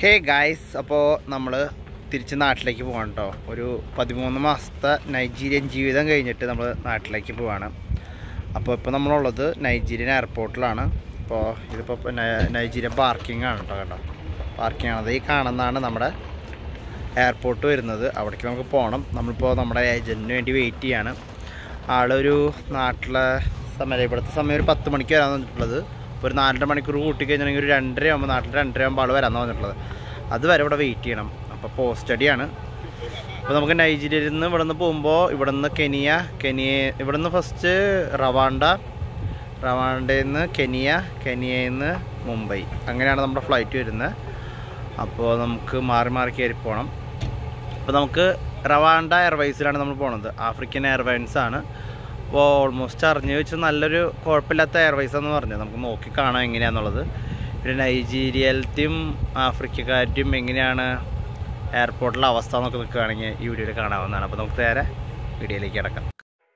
hey guys അപ്പോൾ നമ്മൾ തിരിച്ച് നാട്ടിലേക്ക് പോകണം കേട്ടോ ഒരു പതിമൂന്ന് മാസത്തെ നൈജീരിയൻ ജീവിതം കഴിഞ്ഞിട്ട് നമ്മൾ നാട്ടിലേക്ക് പോവാണ് അപ്പോൾ ഇപ്പോൾ നമ്മളുള്ളത് നൈജീരിയൻ എയർപോർട്ടിലാണ് ഇപ്പോൾ ഇതിപ്പോൾ നൈ- നൈജീരിയൻ പാർക്കിംഗ് ആണ് കേട്ടോ കേട്ടോ പാർക്കിംഗ് ആണ് അത് ഈ കാണുന്നതാണ് നമ്മുടെ എയർപോർട്ട് വരുന്നത് അവിടേക്ക് നമുക്ക് പോകണം നമ്മളിപ്പോൾ നമ്മുടെ ഏജൻറ്റിന് വേണ്ടി വെയിറ്റ് ചെയ്യാണ് ആളൊരു നാട്ടിലെ സമയം ഇവിടുത്തെ സമയം ഒരു പത്ത് മണിക്ക് വരാൻ പറഞ്ഞിട്ടുള്ളത് ഇപ്പോൾ ഒരു നാലര മണിക്കൂർ കൂട്ടി കഴിഞ്ഞിട്ടുണ്ടെങ്കിൽ ഒരു രണ്ടര ആകുമ്പോൾ നാട്ടിൽ രണ്ടര ആകുമ്പോൾ ആൾ വരാമെന്ന് പറഞ്ഞിട്ടുള്ളത് അതുവരെ ഇവിടെ വെയിറ്റ് ചെയ്യണം അപ്പോൾ പോസ്റ്റ് സ്റ്റഡിയാണ് അപ്പോൾ നമുക്ക് നൈജീരിയയിൽ നിന്ന് ഇവിടെ നിന്ന് പോകുമ്പോൾ ഇവിടെ നിന്ന് കെനിയ കെനിയ ഇവിടെ നിന്ന് ഫസ്റ്റ് റവാണ്ട റവാണ്ടയിൽ നിന്ന് കെനിയ കെനിയയിൽ നിന്ന് മുംബൈ അങ്ങനെയാണ് നമ്മുടെ ഫ്ലൈറ്റ് വരുന്നത് അപ്പോൾ നമുക്ക് മാറി മാറി കയറി പോകണം അപ്പോൾ നമുക്ക് റവാണ്ട എയർവൈസിലാണ് നമ്മൾ പോണത് ആഫ്രിക്കൻ എയർലൈൻസ് ആണ് അപ്പോൾ ഓൾമോസ്റ്റ് അറിഞ്ഞു വെച്ച് നല്ലൊരു കുഴപ്പമില്ലാത്ത എയർവൈസ് എന്ന് പറഞ്ഞത് നമുക്ക് നോക്കി കാണാം എങ്ങനെയാണെന്നുള്ളത് പിന്നെ നൈജീരിയയിലത്തെയും ആഫ്രിക്കക്കാരുടെയും എങ്ങനെയാണ് എയർപോർട്ടിലെ അവസ്ഥ എന്നൊക്കെ നിൽക്കുകയാണെങ്കിൽ ഈ വീഡിയോയിൽ കാണാവുന്നതാണ് അപ്പോൾ നമുക്ക് നേരെ വീഡിയോയിലേക്ക് കിടക്കാം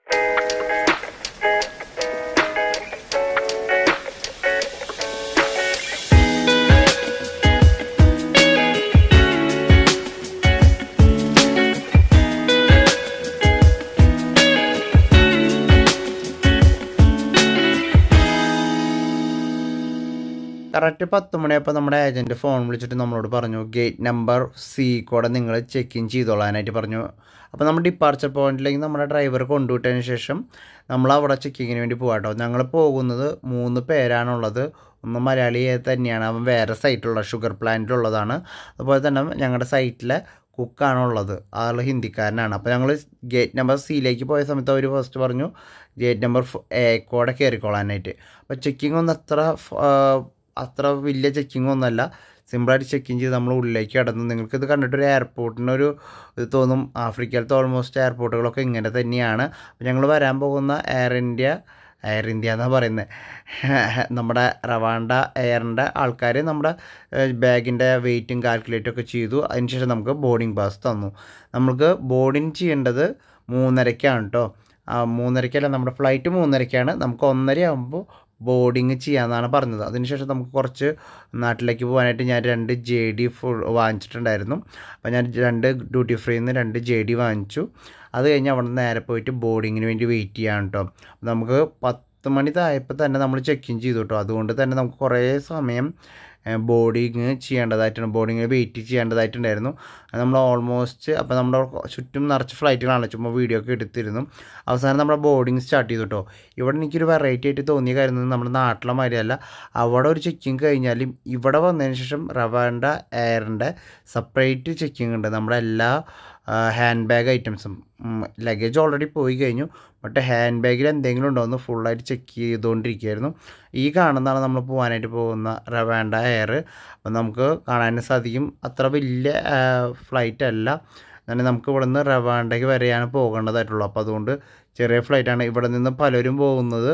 കറക്റ്റ് പത്ത് മണിയപ്പോൾ നമ്മുടെ ഏജൻറ്റ് ഫോൺ വിളിച്ചിട്ട് നമ്മളോട് പറഞ്ഞു ഗേറ്റ് നമ്പർ സി കൂടെ നിങ്ങൾ ചെക്ക് ഇൻ ചെയ്തോളാനായിട്ട് പറഞ്ഞു അപ്പോൾ നമ്മൾ ഡിപ്പാർച്ചർ പോയിന്റിലേക്ക് നമ്മുടെ ഡ്രൈവർ കൊണ്ടുവിട്ടതിന് ശേഷം നമ്മൾ അവിടെ ചെക്കിങ്ങിന് വേണ്ടി പോകാം കേട്ടോ ഞങ്ങൾ പോകുന്നത് മൂന്ന് പേരാണുള്ളത് ഒന്ന് മലയാളിയെ തന്നെയാണ് അവൻ വേറെ സൈറ്റിലുള്ള ഷുഗർ പ്ലാന്റിലുള്ളതാണ് അതുപോലെ തന്നെ ഞങ്ങളുടെ സൈറ്റിലെ കുക്കാണുള്ളത് ആൾ ഹിന്ദിക്കാരനാണ് അപ്പോൾ ഞങ്ങൾ ഗേറ്റ് നമ്പർ സിയിലേക്ക് പോയ സമയത്ത് അവർ ഫസ്റ്റ് പറഞ്ഞു ഗേറ്റ് നമ്പർ എ കൂടെ കയറിക്കോളാനായിട്ട് അപ്പോൾ ചെക്കിംഗ് ഒന്നും അത്ര ഫ്- ആ, അത്ര വലിയ ചെക്കിംഗ് ഒന്നുമല്ല സിമ്പിളായിട്ട് ചെക്കിങ് ചെയ്ത് നമ്മൾ ഉള്ളിലേക്ക് കടന്നു നിങ്ങൾക്കിത് കണ്ടിട്ടൊരു എയർപോർട്ടിനൊരു ഇത് തോന്നും ആഫ്രിക്കയിലത്തെ ഓൾമോസ്റ്റ് എയർപോർട്ടുകളൊക്കെ ഇങ്ങനെ തന്നെയാണ് അപ്പോൾ ഞങ്ങൾ വരാൻ പോകുന്ന എയർ ഇന്ത്യ എയർ ഇന്ത്യ എന്നാണ് പറയുന്നത് നമ്മുടെ റവാണ്ട എയറിൻ്റെ ആൾക്കാർ നമ്മുടെ ബാഗിൻ്റെ വെയിറ്റും കാൽക്കുലേറ്റും ഒക്കെ ചെയ്തു അതിനുശേഷം നമുക്ക് ബോർഡിംഗ് പാസ് തന്നു നമുക്ക് ബോർഡിങ് ചെയ്യേണ്ടത് മൂന്നരയ്ക്കാണ് കേട്ടോ മൂന്നരയ്ക്കല്ല നമ്മുടെ ഫ്ലൈറ്റ് മൂന്നരയ്ക്കാണ് നമുക്ക് ഒന്നര ആകുമ്പോൾ ബോർഡിങ് ചെയ്യാമെന്നാണ് പറഞ്ഞത് അതിനുശേഷം നമുക്ക് കുറച്ച് നാട്ടിലേക്ക് പോകാനായിട്ട് ഞാൻ രണ്ട് ജെ ഡി ഫുൾ വാങ്ങിച്ചിട്ടുണ്ടായിരുന്നു അപ്പോൾ ഞാൻ രണ്ട് ഡ്യൂട്ടി ഫ്രീയിൽ നിന്ന് രണ്ട് ജെ ഡി വാങ്ങിച്ചു അത് കഴിഞ്ഞ് അവിടെ നിന്ന് നേരെ പോയിട്ട് ബോർഡിങ്ങിന് വേണ്ടി വെയിറ്റ് ചെയ്യാൻ കേട്ടോ നമുക്ക് പത്ത് മണി തായപ്പോൾ തന്നെ നമ്മൾ ചെക്ക് ഇൻ ചെയ്തു കേട്ടോ അതുകൊണ്ട് തന്നെ നമുക്ക് കുറേ സമയം ബോർഡിങ് ചെയ്യേണ്ടതായിട്ടുണ്ട് ബോർഡിങ്ങിൽ വെയിറ്റ് ചെയ്യേണ്ടതായിട്ടുണ്ടായിരുന്നു അത് നമ്മൾ ഓൾമോസ്റ്റ് അപ്പോൾ നമ്മുടെ ചുറ്റും നിറച്ച് ഫ്ലൈറ്റുകളാണ് ചുമ്മാ വീഡിയോ ഒക്കെ എടുത്തിരുന്നു അവസാനം നമ്മുടെ ബോർഡിങ് സ്റ്റാർട്ട് ചെയ്തു കേട്ടോ ഇവിടെ എനിക്കൊരു വെറൈറ്റി ആയിട്ട് തോന്നിയ കാര്യം എന്ന് നമ്മുടെ നാട്ടിലെ മാതിരിയല്ല അവിടെ ഒരു ചെക്കിങ് കഴിഞ്ഞാലും ഇവിടെ വന്നതിന് ശേഷം റവാണ്ട എയറിൻ്റെ സെപ്പറേറ്റ് ചെക്കിങ് ഉണ്ട് നമ്മുടെ എല്ലാ ഹാൻഡ് ബാഗ് ഐറ്റംസും ലഗേജ് ഓൾറെഡി പോയി കഴിഞ്ഞു ബട്ട് ഹാൻഡ് ബാഗിൽ എന്തെങ്കിലും ഉണ്ടോ എന്ന് ഫുള്ളായിട്ട് ചെക്ക് ചെയ്തുകൊണ്ടിരിക്കുകയായിരുന്നു ഈ കാണുന്നതാണ് നമ്മൾ പോകാനായിട്ട് പോകുന്ന റവാണ്ട എയർ അപ്പം നമുക്ക് കാണാൻ സാധിക്കും അത്ര വലിയ ഫ്ലൈറ്റ് അല്ല എന്നാൽ നമുക്ക് ഇവിടെ നിന്ന് റവാണ്ടയ്ക്ക് വരെയാണ് പോകേണ്ടതായിട്ടുള്ളൂ അപ്പോൾ അതുകൊണ്ട് ചെറിയ ഫ്ലൈറ്റാണ് ഇവിടെ നിന്ന് പലരും പോകുന്നത്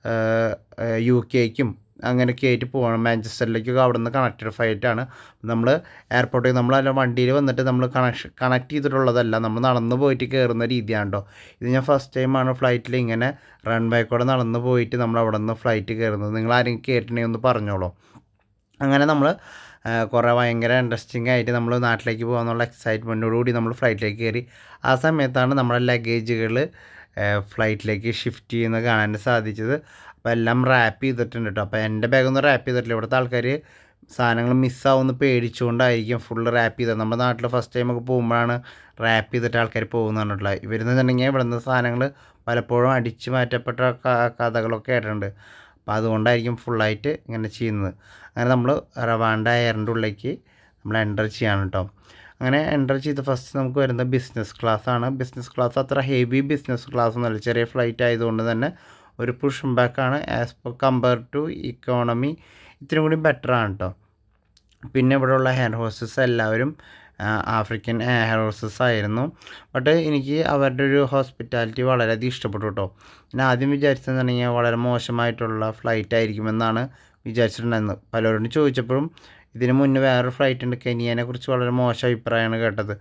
യു കെക്കും അങ്ങനെയൊക്കെ ആയിട്ട് പോകണം മാഞ്ചസ്റ്ററിലേക്കൊക്കെ അവിടെ നിന്ന് കണക്റ്റഡ് ഫ്ലൈറ്റാണ് നമ്മൾ എയർപോർട്ടിൽ നമ്മൾ അല്ല വണ്ടിയിൽ വന്നിട്ട് നമ്മൾ കണക്ഷൻ കണക്ട് ചെയ്തിട്ടുള്ളതല്ല നമ്മൾ നടന്ന് പോയിട്ട് കയറുന്ന രീതിയാണ് കേട്ടോ ഇത് ഞാൻ ഫസ്റ്റ് ടൈമാണ് ഫ്ലൈറ്റിൽ ഇങ്ങനെ റൺവേ കൂടെ നടന്ന് പോയിട്ട് നമ്മൾ അവിടെ നിന്ന് ഫ്ലൈറ്റ് കയറുന്നത് നിങ്ങൾ ആരെങ്കിലും കയറ്റണമെങ്കിൽ ഒന്ന് പറഞ്ഞോളൂ അങ്ങനെ നമ്മൾ കുറേ ഭയങ്കര ഇൻട്രസ്റ്റിംഗ് ആയിട്ട് നമ്മൾ നാട്ടിലേക്ക് പോകാമെന്നുള്ള എക്സൈറ്റ്മെൻറ്റോടുകൂടി നമ്മൾ ഫ്ലൈറ്റിലേക്ക് കയറി ആ സമയത്താണ് നമ്മുടെ ലഗേജുകൾ ഫ്ലൈറ്റിലേക്ക് ഷിഫ്റ്റ് ചെയ്യുന്നത് കാണാൻ സാധിച്ചത് അപ്പോൾ എല്ലാം റാപ്പ് ചെയ്തിട്ടുണ്ട് കേട്ടോ അപ്പോൾ എൻ്റെ ബാഗൊന്നും റാപ്പ് ചെയ്തിട്ടില്ല ഇവിടുത്തെ ആൾക്കാർ സാധനങ്ങൾ മിസ്സാവുമെന്ന് പേടിച്ചുകൊണ്ടായിരിക്കും ഫുള്ള് റാപ്പ് ചെയ്തത് നമ്മുടെ നാട്ടിൽ ഫസ്റ്റ് ടൈം ഒക്കെ പോകുമ്പോഴാണ് റാപ്പ് ചെയ്തിട്ട് ആൾക്കാർ പോകുന്നത് പറഞ്ഞിട്ടുള്ളത് ഇവരെന്നുണ്ടെങ്കിൽ ഇവിടുന്ന് സാധനങ്ങൾ പലപ്പോഴും അടിച്ചു മാറ്റപ്പെട്ട ക- കഥകളൊക്കെ ആയിട്ടുണ്ട് അപ്പോൾ അതുകൊണ്ടായിരിക്കും ഫുള്ളായിട്ട് ഇങ്ങനെ ചെയ്യുന്നത് അങ്ങനെ നമ്മൾ റവാണ്ട എയറിൻ്റെ ഉള്ളിലേക്ക് നമ്മൾ എൻ്റർ ചെയ്യാണ് കേട്ടോ അങ്ങനെ എൻ്റർ ചെയ്ത് ഫസ്റ്റ് നമുക്ക് വരുന്നത് ബിസിനസ് ക്ലാസ് ആണ് ബിസിനസ് ക്ലാസ് അത്ര ഹെവി ബിസിനസ് ക്ലാസ് ഒന്നുമല്ല ചെറിയ ഫ്ലൈറ്റ് ആയതുകൊണ്ട് തന്നെ ഒരു പുഷ് ബാക്കാണ് as per compare to economy ഇത്തിരി കൂടി ബെറ്റർ ആണ് കേട്ടോ പിന്നെ ഇവിടെയുള്ള ഹെയർ ഹോസ്റ്റസ് എല്ലാവരും ആ, ആഫ്രിക്കൻ ഹെയർ ഹോസ്റ്റസ് ആയിരുന്നു ബട്ട് എനിക്ക് അവരുടെ ഒരു ഹോസ്പിറ്റാലിറ്റി വളരെയധികം ഇഷ്ടപ്പെട്ടു കേട്ടോ ഞാൻ ആദ്യം വിചാരിച്ചതെന്നുണ്ടെങ്കിൽ വളരെ മോശമായിട്ടുള്ള ഫ്ലൈറ്റ് ആയിരിക്കുമെന്നാണ് വിചാരിച്ചിട്ടുണ്ടായിരുന്നത് പലരോടും ചോദിച്ചപ്പോഴും ഇതിന് മുന്നേ വേറൊരു ഫ്ലൈറ്റ് ഉണ്ട് കെനിയനെ കുറിച്ച് വളരെ മോശം അഭിപ്രായമാണ് കേട്ടത്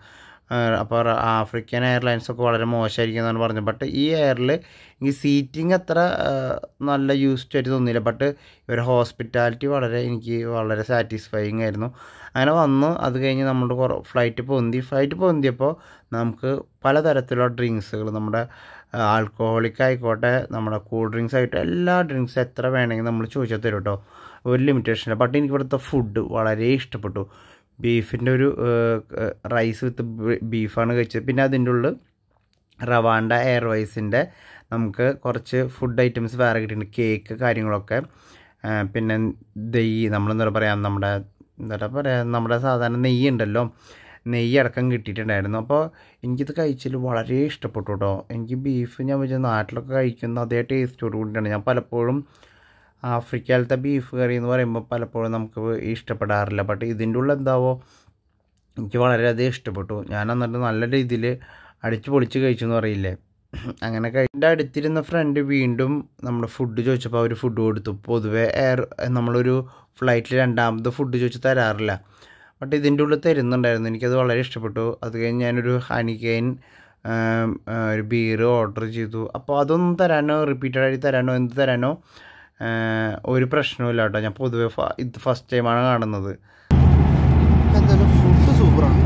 അപ്പോൾ ആഫ്രിക്കൻ എയർലൈൻസ് ഒക്കെ വളരെ മോശമായിരിക്കും എന്നാണ് പറഞ്ഞത് ബട്ട് ഈ എയറിൽ ഈ സീറ്റിംഗ് അത്ര ആ, നല്ല യൂസ്ഡ് ആയിട്ട് തോന്നിയില്ല ബട്ട് ഇവരുടെ ഹോസ്പിറ്റാലിറ്റി വളരെ എനിക്ക് വളരെ സാറ്റിസ്ഫൈങ് ആയിരുന്നു അങ്ങനെ വന്ന് അത് കഴിഞ്ഞ് നമ്മുടെ കുറേ ഫ്ലൈറ്റ് പൊന്തി ഫ്ലൈറ്റ് പൊന്തിയപ്പോൾ നമുക്ക് പലതരത്തിലുള്ള ഡ്രിങ്ക്സുകൾ നമ്മുടെ ആൽക്കഹോളിക് ആയിക്കോട്ടെ നമ്മുടെ കൂൾ ഡ്രിങ്ക്സ് ആയിട്ട് എല്ലാ ഡ്രിങ്ക്സ് എത്ര വേണമെങ്കിൽ നമ്മൾ ചോദിച്ചാൽ തരും കേട്ടോ ഒരു ലിമിറ്റേഷൻ ഇല്ല ബട്ട് എനിക്ക് ഇവിടുത്തെ ഫുഡ് വളരെ ഇഷ്ടപ്പെട്ടു ബീഫിൻ്റെ ഒരു റൈസ് വിത്ത് ബീഫാണ് കഴിച്ചത് പിന്നെ അതിൻ്റെ ഉള്ളിൽ റവാണ്ട എയർവൈസിൻ്റെ നമുക്ക് കുറച്ച് ഫുഡ് ഐറ്റംസ് വേറെ കിട്ടിയിട്ടുണ്ട് കേക്ക് കാര്യങ്ങളൊക്കെ ആ, പിന്നെ നെയ്യ് നമ്മളെന്താ പറയുക നമ്മുടെ എന്താ പറയുക നമ്മുടെ സാധാരണ നെയ്യ് ഉണ്ടല്ലോ നെയ്യ് അടക്കം കിട്ടിയിട്ടുണ്ടായിരുന്നു അപ്പോൾ എനിക്കിത് കഴിച്ചതിൽ വളരെ ഇഷ്ടപ്പെട്ടു കേട്ടോ എനിക്ക് ബീഫ് ഞാൻ വെച്ചാൽ നാട്ടിലൊക്കെ കഴിക്കുന്ന അതേ ടേസ്റ്റോട് കൂടിയിട്ടാണ് ഞാൻ പലപ്പോഴും ആഫ്രിക്കയിലത്തെ ബീഫ് കറി എന്ന് പറയുമ്പോൾ പലപ്പോഴും നമുക്ക് ഇഷ്ടപ്പെടാറില്ല ബട്ട് ഇതിൻ്റെ ഉള്ളിൽ എന്താവോ എനിക്ക് വളരെയധികം ഇഷ്ടപ്പെട്ടു ഞാൻ എന്നിട്ട് നല്ല രീതിയിൽ അടിച്ച് പൊളിച്ച് കഴിച്ചു എന്ന് പറയില്ലേ അങ്ങനെ കഴി എൻ്റെ അടുത്തിരുന്ന ഫ്രണ്ട് വീണ്ടും നമ്മുടെ ഫുഡ് ചോദിച്ചപ്പോൾ അവർ ഫുഡ് കൊടുത്തു പൊതുവേ എയർ നമ്മളൊരു ഫ്ലൈറ്റിൽ രണ്ടാമത് ഫുഡ് ചോദിച്ച് തരാറില്ല ബട്ട് ഇതിൻ്റെ ഉള്ളിൽ തരുന്നുണ്ടായിരുന്നു എനിക്കത് വളരെ ഇഷ്ടപ്പെട്ടു അത് കഴിഞ്ഞ് ഞാനൊരു ഹണിക്കെയിൻ ഒരു ബീർ ഓർഡർ ചെയ്തു അപ്പോൾ അതൊന്നും തരാനോ റിപ്പീറ്റഡായി തരാനോ എന്ത് തരാനോ ആ, ഒരു പ്രശ്നവുമില്ല കേട്ടോ ഞാൻ പൊതുവെ ഫ- ഇത് ഫസ്റ്റ് ടൈമാണ് കാണുന്നത് എന്തായാലും ഫുഡ് സൂപ്പറാണ്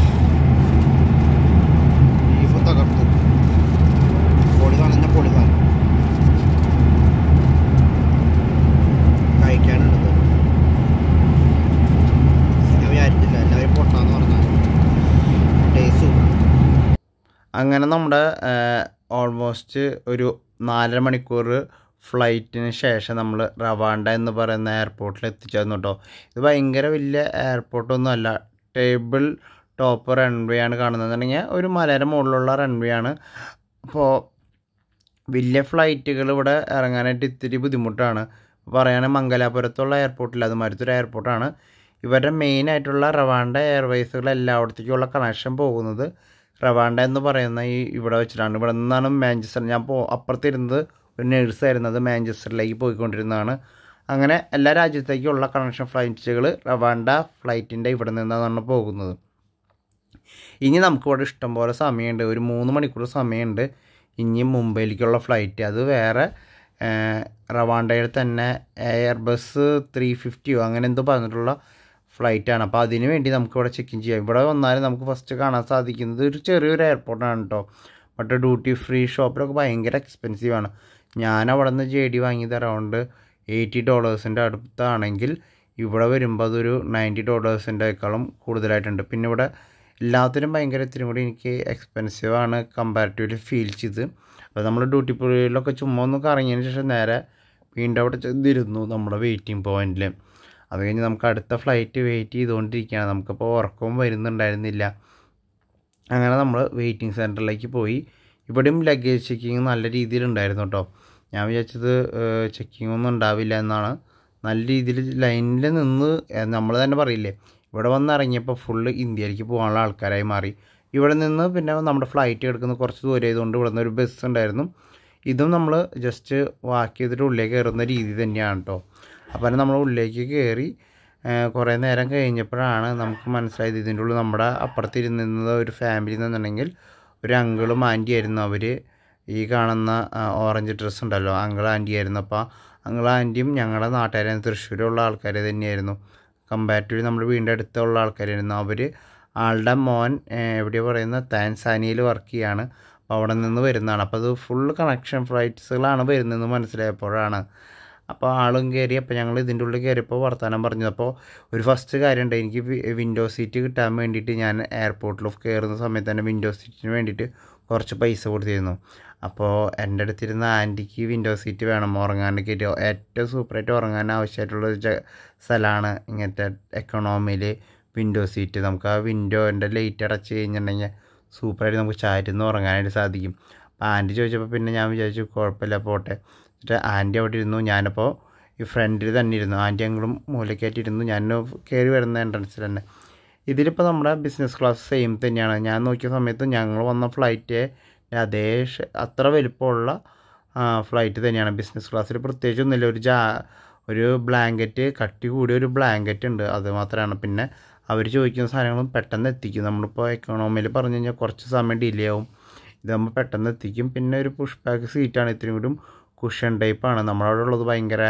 ബീഫ് തകർത്തു പൊളി നനഞ്ഞ പൊളി സാധനം കഴിക്കാനുള്ളത് ഞാൻ വിചാരിച്ചില്ല എല്ലാവരും പൊട്ടാന്ന് പറഞ്ഞാൽ ടേസ്റ്റ് സൂപ്പർ അങ്ങനെ നമ്മുടെ ഓൾമോസ്റ്റ് ഒരു നാലര മണിക്കൂർ ഫ്ലൈറ്റിന് ശേഷം നമ്മൾ റവാണ്ട എന്ന് പറയുന്ന എയർപോർട്ടിൽ എത്തിച്ചേർന്നു കേട്ടോ ഇത് ഭയങ്കര വലിയ എയർപോർട്ടൊന്നും അല്ല ടേബിൾ ടോപ്പ് റൺവേ ആണ് കാണുന്നതെന്നുണ്ടെങ്കിൽ ഒരു മലയുടെ മുകളിലുള്ള റൺവേ ആണ് അപ്പോൾ വലിയ ഫ്ലൈറ്റുകൾ ഇവിടെ ഇറങ്ങാനായിട്ട് ഇത്തിരി ബുദ്ധിമുട്ടാണ് പറയുകയാണെങ്കിൽ മംഗലാപുരത്തുള്ള എയർപോർട്ടിൽ അത് മരുത്തൊരു എയർപോർട്ടാണ് ഇവരുടെ മെയിൻ ആയിട്ടുള്ള റവാണ്ട എയർവേസുകൾ എല്ലായിടത്തേക്കുള്ള കണക്ഷൻ പോകുന്നത് റവാണ്ട എന്ന് പറയുന്ന ഈ ഇവിടെ വെച്ചിട്ടാണ് ഇവിടെ നിന്നാണ് മാഞ്ചസ്റ്റർ ഞാൻ പോ അപ്പുറത്തിരുന്നത് ഒരു നേഴ്സായിരുന്നു അത് മാഞ്ചസ്റ്ററിലേക്ക് പോയിക്കൊണ്ടിരുന്നതാണ് അങ്ങനെ എല്ലാ രാജ്യത്തേക്കുള്ള കണക്ഷൻ ഫ്ലൈറ്റുകൾ റവാണ്ട ഫ്ലൈറ്റിൻ്റെ ഇവിടെ നിന്നാണ് പോകുന്നത് ഇനി നമുക്കിവിടെ ഇഷ്ടംപോലെ സമയമുണ്ട് ഒരു മൂന്ന് മണിക്കൂർ സമയമുണ്ട് ഇനി മുംബൈയിലേക്കുള്ള ഫ്ലൈറ്റ് അത് വേറെ ഏഹ്, റവാണ്ടയിൽ തന്നെ എയർ ബസ് ത്രീ ഫിഫ്റ്റിയോ അങ്ങനെ എന്തോ പറഞ്ഞിട്ടുള്ള ഫ്ലൈറ്റാണ് അപ്പോൾ അതിന് വേണ്ടി നമുക്ക് ഇവിടെ ചെക്ക് ഇൻ ചെയ്യാം ഇവിടെ വന്നാലും നമുക്ക് ഫസ്റ്റ് കാണാൻ സാധിക്കുന്നത് ഒരു ചെറിയൊരു എയർപോർട്ടാണ് കേട്ടോ ബട്ട് ഡ്യൂട്ടി ഫ്രീ ഷോപ്പിലൊക്കെ ഭയങ്കര എക്സ്പെൻസീവ് ആണ് ഞാൻ അവിടെ നിന്ന് ജെ ഡി വാങ്ങിയത് അറൗണ്ട് എയ്റ്റി ഡോളേഴ്സിൻ്റെ അടുത്താണെങ്കിൽ ഇവിടെ വരുമ്പോൾ അതൊരു നയൻറ്റി ഡോളേഴ്സിൻ്റെക്കാളും കൂടുതലായിട്ടുണ്ട് പിന്നെ ഇവിടെ എല്ലാത്തിനും ഭയങ്കര ഇത്തിരി കൂടി എനിക്ക് എക്സ്പെൻസീവ് ആണ് കമ്പാരിറ്റീവ്ലി ഫീൽ ചെയ്ത് അപ്പോൾ നമ്മൾ ഡ്യൂട്ടി ഫ്രീയിലൊക്കെ ചുമ്മാ ഒന്ന് കറങ്ങിയതിന് ശേഷം നേരെ വീണ്ടും അവിടെ ചെന്നിരുന്നു നമ്മുടെ വെയിറ്റിംഗ് പോയിന്റിൽ അത് കഴിഞ്ഞ് നമുക്ക് അടുത്ത ഫ്ലൈറ്റ് വെയിറ്റ് ചെയ്തുകൊണ്ടിരിക്കുകയാണ് നമുക്കിപ്പോൾ ഉറക്കവും വരുന്നുണ്ടായിരുന്നില്ല അങ്ങനെ നമ്മൾ വെയിറ്റിംഗ് സെൻറ്ററിലേക്ക് പോയി ഇവിടെയും ലഗേജ് ചെക്കിങ് നല്ല രീതിയിലുണ്ടായിരുന്നു കേട്ടോ ഞാൻ വിചാരിച്ചത് ചെക്കിംഗ് ഒന്നും ഉണ്ടാവില്ല എന്നാണ് നല്ല രീതിയിൽ ലൈനിൽ നിന്ന് നമ്മൾ തന്നെ പറയില്ലേ ഇവിടെ വന്ന് ഇറങ്ങിയപ്പോൾ ഫുള്ള് ഇന്ത്യയിലേക്ക് പോകാനുള്ള ആൾക്കാരായി മാറി ഇവിടെ നിന്ന് പിന്നെ നമ്മുടെ ഫ്ലൈറ്റ് എടുക്കുന്ന കുറച്ച് ദൂരം ആയതുകൊണ്ട് ഇവിടെ നിന്ന് ഒരു ബസ് ഉണ്ടായിരുന്നു ഇതും നമ്മൾ ജസ്റ്റ് വാക്ക് ചെയ്തിട്ട് ഉള്ളിലേക്ക് കയറുന്ന രീതി തന്നെയാണ് കേട്ടോ അപ്പം നമ്മൾ ഉള്ളിലേക്ക് കയറി കുറേ നേരം കഴിഞ്ഞപ്പോഴാണ് നമുക്ക് മനസ്സിലായത് ഇതിൻ്റെ ഉള്ളിൽ നമ്മുടെ അപ്പുറത്തിരുന്നത് ഒരു ഫാമിലി എന്നുണ്ടെങ്കിൽ ഒരു അങ്കിളും ആൻറ്റി ആയിരുന്നു അവർ ഈ കാണുന്ന ആ, ഓറഞ്ച് ഡ്രസ്സ് ഉണ്ടല്ലോ അങ്കിൾ ആൻറ്റി ആയിരുന്നു അപ്പോൾ അങ്കിൾ ആൻറ്റിയും ഞങ്ങളുടെ നാട്ടുകാരായിരുന്നു തൃശ്ശൂരുള്ള ആൾക്കാർ തന്നെയായിരുന്നു കമ്പാരിറ്റീവ്ലി നമ്മുടെ വീടിൻ്റെ അടുത്തുള്ള ആൾക്കാരായിരുന്നു അവർ ആളുടെ മോൻ എവിടെയാണ് പറയുന്നത് താൻസാനിയയിൽ വർക്ക് ചെയ്യാണ് അപ്പോൾ അവിടെ നിന്ന് വരുന്നതാണ് അപ്പോൾ അത് ഫുൾ കണക്ഷൻ ഫ്ലൈറ്റ്സുകളാണ് വരുന്നതെന്ന് മനസ്സിലായപ്പോഴാണ് അപ്പോൾ ആളും കയറി അപ്പോൾ ഞങ്ങൾ ഇതിൻ്റെ ഉള്ളിൽ കയറിയപ്പോൾ വർത്തമാനം പറഞ്ഞു അപ്പോൾ ഒരു ഫസ്റ്റ് കാര്യമുണ്ട് എനിക്ക് വിൻഡോ സീറ്റ് കിട്ടാൻ വേണ്ടിയിട്ട് ഞാൻ എയർപോർട്ടിൽ കയറുന്ന സമയത്ത് തന്നെ വിൻഡോ സീറ്റിന് വേണ്ടിയിട്ട് കുറച്ച് പൈസ കൊടുത്തിരുന്നു അപ്പോൾ എൻ്റെ അടുത്തിരുന്ന ആൻറ്റിക്ക് വിൻഡോ സീറ്റ് വേണം ഉറങ്ങാനൊക്കെ ആയിട്ട് ഏറ്റവും സൂപ്പറായിട്ട് ഉറങ്ങാൻ ആവശ്യമായിട്ടുള്ള ഒരു ജ- സ്ഥലമാണ് ഇങ്ങനത്തെ എക്കണോമിയിൽ വിൻഡോ സീറ്റ് നമുക്ക് ആ വിൻഡോൻ്റെ ലൈറ്റ് അടച്ച് കഴിഞ്ഞിട്ടുണ്ടെങ്കിൽ സൂപ്പറായിട്ട് നമുക്ക് ചാരുന്ന് ഉറങ്ങാനായിട്ട് സാധിക്കും അപ്പോൾ ആൻറ്റി ചോദിച്ചപ്പോൾ പിന്നെ ഞാൻ വിചാരിച്ചു കുഴപ്പമില്ല പോട്ടെ എന്നിട്ട് ആൻറ്റി അവിടെ ഇരുന്നു ഞാനപ്പോൾ ഈ ഫ്രണ്ടിൽ തന്നെ ഇരുന്നു ആൻറ്റി അങ്ങളും മൂലക്കായിട്ടിരുന്നു ഞാൻ കയറി വരുന്ന എൻട്രൻസിൽ തന്നെ ഇതിലിപ്പോൾ നമ്മുടെ ബിസിനസ് ക്ലാസ് സെയിം തന്നെയാണ് ഞാൻ നോക്കിയ സമയത്ത് ഞങ്ങൾ വന്ന ഫ്ലൈറ്റ് അതേ ഷ- അത്ര വലിപ്പമുള്ള ഫ്ലൈറ്റ് തന്നെയാണ് ബിസിനസ് ക്ലാസ്സിൽ പ്രത്യേകിച്ച് ഒന്നുമില്ല ഒരു ജാ ഒരു ബ്ലാങ്കറ്റ് കട്ടി കൂടിയ ഒരു ബ്ലാങ്കറ്റ് ഉണ്ട് അത് മാത്രമാണ് പിന്നെ അവർ ചോദിക്കുന്ന സാധനങ്ങളും പെട്ടെന്ന് എത്തിക്കും നമ്മളിപ്പോൾ എക്കണോമിയിൽ പറഞ്ഞു കഴിഞ്ഞാൽ കുറച്ച് സമയം ഡിലേ ആവും ഇതാകുമ്പോൾ പെട്ടെന്ന് എത്തിക്കും പിന്നെ ഒരു പുഷ് ബാക്ക് സീറ്റാണ് ഇത്രയും കൂടി കുഷൻ ടൈപ്പാണ് നമ്മളവിടെ ഉള്ളത് ഭയങ്കര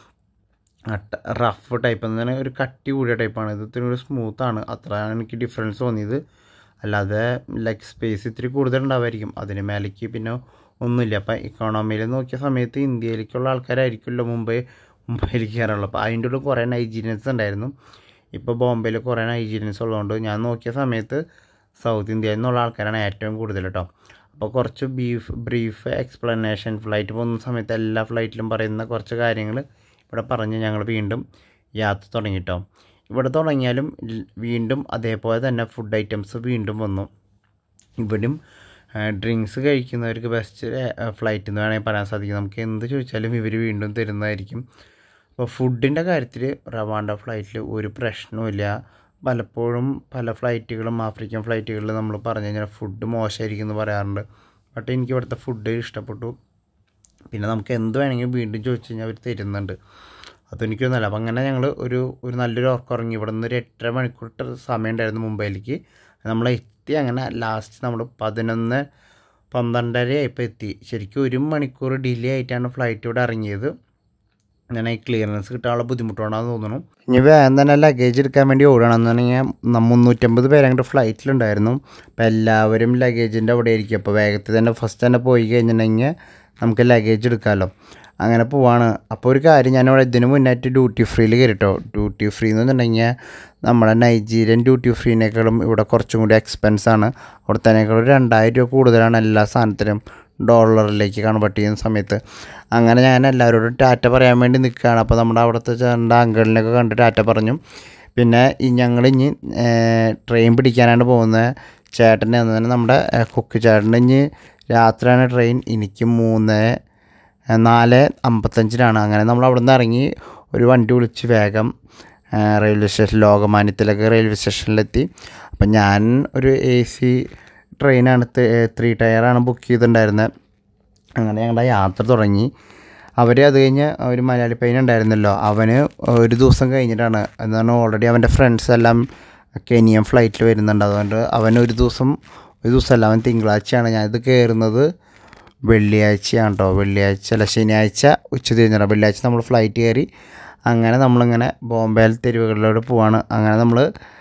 റഫ് ടൈപ്പ് എന്ന് പറഞ്ഞാൽ ഒരു കട്ടി കൂടിയ ടൈപ്പാണ് ഇത് ഇത്തിരി കൂടി സ്മൂത്താണ് അത്രയാണ് എനിക്ക് ഡിഫറൻസ് തോന്നിയത് അല്ലാതെ ലെഗ് സ്പേസ് ഇത്തിരി കൂടുതൽ ഉണ്ടാവുമായിരിക്കും അതിന് മേലേക്ക് പിന്നെ ഒന്നുമില്ല അപ്പം ഇക്കോണമിയിൽ നോക്കിയ സമയത്ത് ഇന്ത്യയിലേക്കുള്ള ആൾക്കാരായിരിക്കുമല്ലോ മുംബൈ മുംബൈയിലേക്ക് കയറാനുള്ളത് അപ്പോൾ അതിൻ്റെ ഉള്ളിൽ കുറേ നൈജീരിയൻസ് ഉണ്ടായിരുന്നു ഇപ്പോൾ ബോംബെയിൽ കുറേ നൈജീരിയൻസ് ഉള്ളതുകൊണ്ട് ഞാൻ നോക്കിയ സമയത്ത് സൗത്ത് ഇന്ത്യയിൽ നിന്നുള്ള ആൾക്കാരാണ് ഏറ്റവും കൂടുതൽ കേട്ടോ അപ്പോൾ കുറച്ച് ബീഫ് ബ്രീഫ് എക്സ്പ്ലനേഷൻ ഫ്ലൈറ്റ് പോകുന്ന സമയത്ത് എല്ലാ ഫ്ലൈറ്റിലും പറയുന്ന കുറച്ച് കാര്യങ്ങൾ ഇവിടെ പറഞ്ഞ് ഞങ്ങൾ വീണ്ടും യാത്ര തുടങ്ങി കേട്ടോ ഇവിടെ തുടങ്ങിയാലും ൽ- വീണ്ടും അതേപോലെ തന്നെ ഫുഡ് ഐറ്റംസ് വീണ്ടും വന്നു ഇവിടെയും ഡ്രിങ്ക്സ് കഴിക്കുന്നവർക്ക് ബെസ്റ്റ് ഫ്ലൈറ്റ് എന്ന് വേണമെങ്കിൽ പറയാൻ സാധിക്കും നമുക്ക് എന്ത് ചോദിച്ചാലും ഇവർ വീണ്ടും തരുന്നതായിരിക്കും അപ്പോൾ ഫുഡിൻ്റെ കാര്യത്തിൽ റവാണ്ട ഫ്ലൈറ്റിൽ ഒരു പ്രശ്നവുമില്ല പലപ്പോഴും പല ഫ്ലൈറ്റുകളും ആഫ്രിക്കൻ ഫ്ലൈറ്റുകളിൽ നമ്മൾ പറഞ്ഞു കഴിഞ്ഞാൽ ഫുഡ് മോശമായിരിക്കും എന്ന് പറയാറുണ്ട് ബട്ട് എനിക്ക് ഇവിടുത്തെ ഫുഡ് ഇഷ്ടപ്പെട്ടു പിന്നെ നമുക്ക് എന്ത് വേണമെങ്കിലും വീണ്ടും ചോദിച്ചു കഴിഞ്ഞാൽ അവർ തരുന്നുണ്ട് അതെനിക്കൊന്നുമല്ല അപ്പം അങ്ങനെ ഞങ്ങൾ ഒരു ഒരു നല്ലൊരു ഉറക്കം ഉറങ്ങി ഇവിടെ നിന്ന് ഒരു എട്ടര മണിക്കൂർ സമയം ഉണ്ടായിരുന്നു മുംബൈയിലേക്ക് നമ്മൾ എത്തി അങ്ങനെ ലാസ്റ്റ് നമ്മൾ പതിനൊന്ന് പന്ത്രണ്ടര ആയപ്പോൾ എത്തി ശരിക്കും ഒരു മണിക്കൂർ ഡിലേ ആയിട്ടാണ് ഫ്ലൈറ്റ് ഇവിടെ ഇറങ്ങിയത് അങ്ങനെ ഈ ക്ലിയറൻസ് കിട്ടാനുള്ള ബുദ്ധിമുട്ടുകൊണ്ടാണെന്ന് തോന്നുന്നു ഇനി വേഗം തന്നെ ലഗേജ് എടുക്കാൻ വേണ്ടി ഓടണമെന്നുണ്ടെങ്കിൽ മുന്നൂറ്റമ്പത് പേര് അങ്ങോട്ട് ഫ്ലൈറ്റിലുണ്ടായിരുന്നു അപ്പോൾ എല്ലാവരും ലഗേജിൻ്റെ അവിടെ ആയിരിക്കും അപ്പോൾ വേഗത്തിൽ തന്നെ ഫസ്റ്റ് തന്നെ പോയി കഴിഞ്ഞിട്ടുണ്ടെങ്കിൽ നമുക്ക് ലഗേജ് എടുക്കാമല്ലോ അങ്ങനെ പോവാണ് അപ്പോൾ ഒരു കാര്യം ഞാനിവിടെ ഇതിന് മുന്നായിട്ട് ഡ്യൂട്ടി ഫ്രീയിൽ കയറിട്ടോ ഡ്യൂട്ടി ഫ്രീ എന്ന് പറഞ്ഞിട്ടുണ്ടെങ്കിൽ നമ്മുടെ നൈജീരിയൻ ഡ്യൂട്ടി ഫ്രീനേക്കാളും ഇവിടെ കുറച്ചും കൂടി എക്സ്പെൻസ് ആണ് അവിടുത്തേക്കാളും രണ്ടായിരം രൂപ കൂടുതലാണ് എല്ലാ സാധനത്തിനും ഡോളറിലേക്ക് കൺവേർട്ട് ചെയ്യുന്ന സമയത്ത് അങ്ങനെ ഞാൻ എല്ലാവരോടും ടാറ്റ പറയാൻ വേണ്ടി നിൽക്കുകയാണ് അപ്പോൾ നമ്മുടെ അവിടുത്തെ ചേട്ടൻ്റെ അങ്കിളിനെയൊക്കെ കണ്ട് ടാറ്റ പറഞ്ഞു പിന്നെ ഈ ഞങ്ങൾ ഇനി ട്രെയിൻ പിടിക്കാനാണ് പോകുന്നത് ചേട്ടൻ്റെ എന്ന് തന്നെ നമ്മുടെ ഏഹ്, കുക്ക് ചേട്ടൻ്റെ ഇനി രാത്രിയാണ് ട്രെയിൻ എനിക്ക് മൂന്ന് ഏഹ്, നാല് അമ്പത്തഞ്ചിനാണ് അങ്ങനെ നമ്മൾ അവിടെ നിന്ന് ഇറങ്ങി ഒരു വണ്ടി വിളിച്ച് വേഗം ഏഹ്, റെയിൽവേ സ്റ്റേഷൻ ലോകമാന്യത്തിലൊക്കെ റെയിൽവേ സ്റ്റേഷനിലെത്തി അപ്പം ഞാൻ ഒരു എ സി ട്രെയിനാണ് ത്രീ ടയറാണ് ബുക്ക് ചെയ്തിട്ടുണ്ടായിരുന്നത് അങ്ങനെ ഞങ്ങളുടെ യാത്ര തുടങ്ങി അവർ അത് കഴിഞ്ഞ് ഒരു മലയാളി പയ്യൻ ഉണ്ടായിരുന്നല്ലോ അവന് ഒരു ദിവസം കഴിഞ്ഞിട്ടാണ് എന്താണ് ഓൾറെഡി അവൻ്റെ ഫ്രണ്ട്സ് എല്ലാം കെനിയൻ ഫ്ലൈറ്റിൽ വരുന്നുണ്ട് അതുകൊണ്ട് അവൻ ഒരു ദിവസം ഒരു ദിവസമല്ല അവൻ തിങ്കളാഴ്ചയാണ് ഞാനിത് കയറുന്നത് വെള്ളിയാഴ്ചയാണ് കേട്ടോ വെള്ളിയാഴ്ച അല്ല ശനിയാഴ്ച ഉച്ച തിരിഞ്ഞാണ് വെള്ളിയാഴ്ച നമ്മൾ ഫ്ലൈറ്റ് കയറി അങ്ങനെ നമ്മളിങ്ങനെ ബോംബെ തെരുവുകളിലൂടെ പോവാണ് അങ്ങനെ നമ്മൾ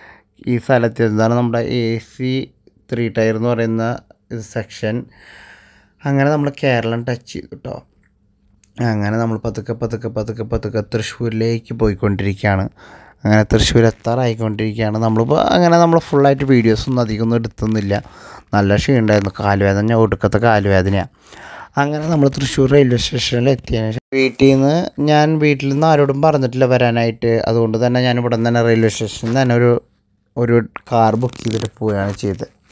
ഈ സ്ഥലത്ത് എന്താണ് നമ്മുടെ എ സി ത്രീ ടയർ എന്ന് പറയുന്ന സെക്ഷൻ അങ്ങനെ നമ്മൾ കേരളം ടച്ച് ചെയ്തു കേട്ടോ അങ്ങനെ നമ്മൾ പതുക്കെ പതുക്കെ പതുക്കെ പതുക്കെ തൃശ്ശൂരിലേക്ക് പോയിക്കൊണ്ടിരിക്കുകയാണ് അങ്ങനെ തൃശ്ശൂർ എത്താറായിക്കൊണ്ടിരിക്കുകയാണ് നമ്മളിപ്പോൾ അങ്ങനെ നമ്മൾ ഫുള്ളായിട്ട് വീഡിയോസൊന്നും അധികമൊന്നും എടുത്തൊന്നുമില്ല നല്ല ക്ഷീണമായിരുന്നു കാലുവേദന ഞാൻ ഒടുക്കത്തെ കാലുവേദനയാണ് അങ്ങനെ നമ്മൾ തൃശ്ശൂർ റെയിൽവേ സ്റ്റേഷനിൽ എത്തിയതിന് ശേഷം വീട്ടിൽ നിന്ന് ഞാൻ വീട്ടിൽ നിന്ന് ആരോടും പറഞ്ഞിട്ടില്ല വരാനായിട്ട് അതുകൊണ്ട് തന്നെ ഞാൻ ഇവിടെ നിന്ന് തന്നെ റെയിൽവേ സ്റ്റേഷനിൽ നിന്ന് തന്നെ ഒരു ഒരു കാർ ബുക്ക് ചെയ്തിട്ട് പോവുകയാണ് ചെയ്തത്